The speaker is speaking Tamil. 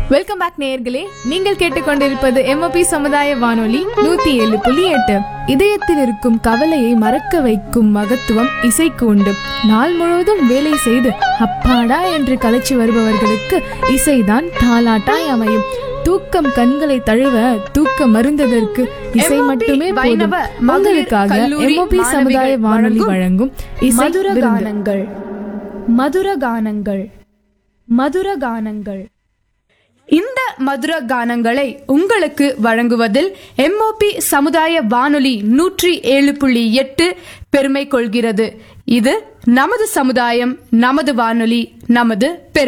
வெல்கம் பேக் நேயர்களே நீங்கள் கேட்டுக்கொண்டிருப்பது எம்ஓபி சமுதாய வானொலி நூத்தி ஏழு புள்ளி எட்டு இதயத்தில் இருக்கும் கவலையை மறக்க வைக்கும் மகத்துவம் இசைக்கு உண்டு நாள் முழுவதும் வேலை செய்து அப்பாடா என்று கலைச்சு வருபவர்களுக்கு இசைதான் தாலாட்டாய் அமையும் தூக்கம் கண்களை தழுவ தூக்க மருந்ததற்கு இசை MOP மட்டுமே போதும் வைணவ மகளிர் உங்களுக்காக கல்லூரி எம்ஓபி சமுதாய மாணவிகள் வானொலி வழங்கும் வழங்கும் இசை மதுர விருந்து. கானங்கள் மதுர கானங்கள் மதுர கானங்கள் இந்த மதுர கானங்களை உங்களுக்கு வழங்குவதில் எம்ஓபி சமுதாய வானொலி நூற்றி ஏழு புள்ளி எட்டு பெருமை கொள்கிறது இது நமது சமுதாயம் நமது வானொலி நமது பெருமை